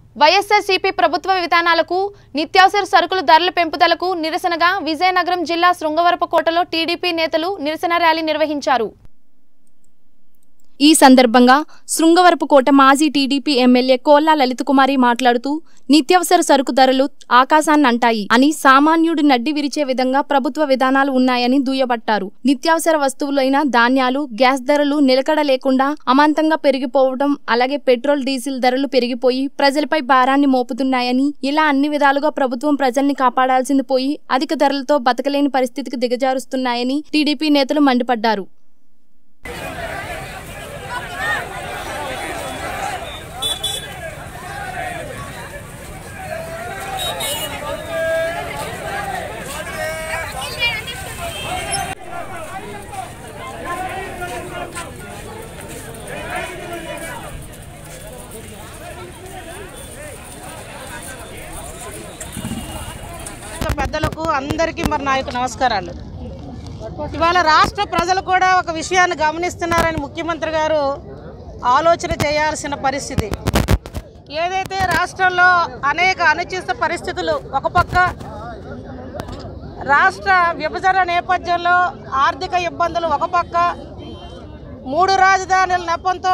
వైఎస్ఆర్సీపీ ప్రభుత్వ విధానాలకు నిత్యావసర సరుకుల ధరల పెంపుదలకు నిరసనగా విజయనగరం జిల్లా శృంగవరపకోటలో టీడీపీ నేతలు నిరసన ర్యాలీ నిర్వహించారు ఈ సందర్భంగా శృంగవరపుకోట మాజీ టీడీపీ ఎమ్మెల్యే కోల్లా లలితకుమారి మాట్లాడుతూ నిత్యావసర సరుకు ధరలు ఆకాశాన్ని అంటాయి అని సామాన్యుడి నడ్డి విరిచే విధంగా ప్రభుత్వ విధానాలు ఉన్నాయని దుయ్యబట్టారు నిత్యావసర వస్తువులైన ధాన్యాలు గ్యాస్ ధరలు నిలకడ లేకుండా అమాంతంగా పెరిగిపోవడం అలాగే పెట్రోల్ డీజిల్ ధరలు పెరిగిపోయి ప్రజలపై భారాన్ని మోపుతున్నాయని ఇలా అన్ని విధాలుగా ప్రభుత్వం ప్రజల్ని కాపాడాల్సింది పోయి అధిక ధరలతో బతకలేని పరిస్థితికి దిగజారుస్తున్నాయని టీడీపీ నేతలు మండిపడ్డారు రాష్ట్ర పెద్దలకు అందరికీ మరి నా యొక్క నమస్కారాలు ఇవాళ రాష్ట్ర ప్రజలు కూడా ఒక విషయాన్ని గమనిస్తున్నారని ముఖ్యమంత్రి గారు ఆలోచన చేయాల్సిన పరిస్థితి ఏదైతే రాష్ట్రంలో అనేక అనుచిత పరిస్థితులు ఒక పక్క రాష్ట్ర విభజన నేపథ్యంలో ఆర్థిక ఇబ్బందులు ఒక పక్క మూడు రాజధానుల నెపంతో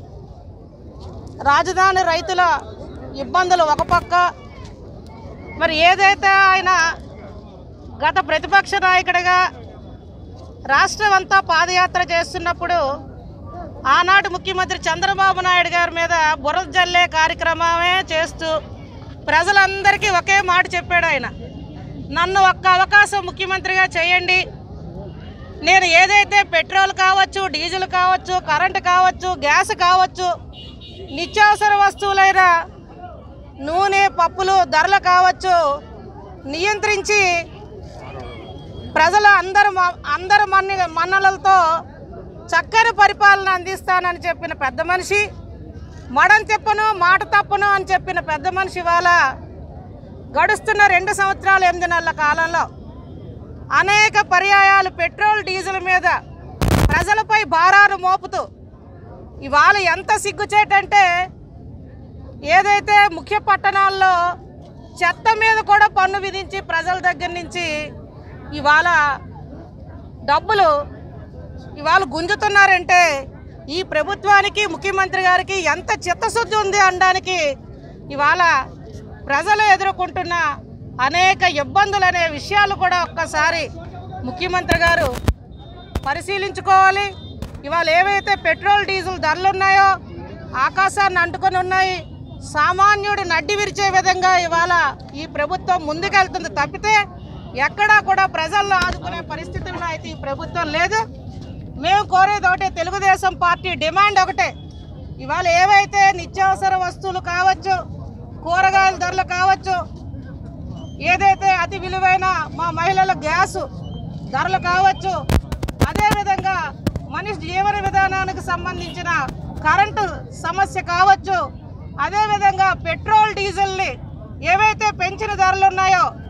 రాజధాని రైతుల ఇబ్బందులు ఒక పక్క మరి ఏదైతే ఆయన గత ప్రతిపక్ష నాయకుడిగా రాష్ట్రం అంతా పాదయాత్ర చేస్తున్నప్పుడు ఆనాటి ముఖ్యమంత్రి చంద్రబాబు నాయుడు గారి మీద బురద జల్లే కార్యక్రమమే చేస్తూ ప్రజలందరికీ ఒకే మాట చెప్పాడు ఆయన నన్ను ఒక్క అవకాశం ముఖ్యమంత్రిగా చేయండి నేను ఏదైతే పెట్రోల్ కావచ్చు డీజిల్ కావచ్చు కరెంటు కావచ్చు గ్యాస్ కావచ్చు నిత్యావసర వస్తువులైన నూనె పప్పులు ధరలు కావచ్చు నియంత్రించి ప్రజల అందరు మ- అందరు మన్ని మన్నలతో చక్కని పరిపాలన అందిస్తానని చెప్పిన పెద్ద మనిషి మడం తిప్పను మాట తప్పను అని చెప్పిన పెద్ద మనిషి ఇవాళ గడుస్తున్న రెండు సంవత్సరాలు ఎనిమిది నెలల కాలంలో అనేక పర్యాయాలు పెట్రోల్ డీజిల్ మీద ప్రజలపై భారాలు మోపుతూ ఇవాళ ఎంత సిగ్గుచేటంటే ఏదైతే ముఖ్య పట్టణాల్లో చెత్త మీద కూడా పన్ను విధించి ప్రజల దగ్గర నుంచి ఇవాళ డబ్బులు ఇవాళ గుంజుతున్నారంటే ఈ ప్రభుత్వానికి ముఖ్యమంత్రి గారికి ఎంత చిత్తశుద్ధి ఉంది అనడానికి ఇవాళ ప్రజలు ఎదుర్కొంటున్న అనేక ఇబ్బందులు అనే విషయాలు కూడా ఒక్కసారి ముఖ్యమంత్రి గారు పరిశీలించుకోవాలి ఇవాళ ఏవైతే పెట్రోల్ డీజిల్ ధరలు ఉన్నాయో ఆకాశాన్ని అంటుకొని ఉన్నాయి సామాన్యుడు నడ్డి విరిచే విధంగా ఇవాళ ఈ ప్రభుత్వం ముందుకెళ్తుంది తప్పితే ఎక్కడా కూడా ప్రజలను ఆదుకునే పరిస్థితుల్లో అయితే ఈ ప్రభుత్వం లేదు మేము కోరేది ఒకటే తెలుగుదేశం పార్టీ డిమాండ్ ఒకటే ఇవాళ ఏవైతే నిత్యావసర వస్తువులు కావచ్చు కూరగాయల ధరలు కావచ్చు ఏదైతే అతి విలువైన మా మహిళల గ్యాసు ధరలు కావచ్చు అదేవిధంగా మనిషి జీవన విధానానికి సంబంధించిన కరెంటు సమస్య కావచ్చు అదేవిధంగా పెట్రోల్ డీజిల్ని ఏవైతే పెంచిన ధరలు ఉన్నాయో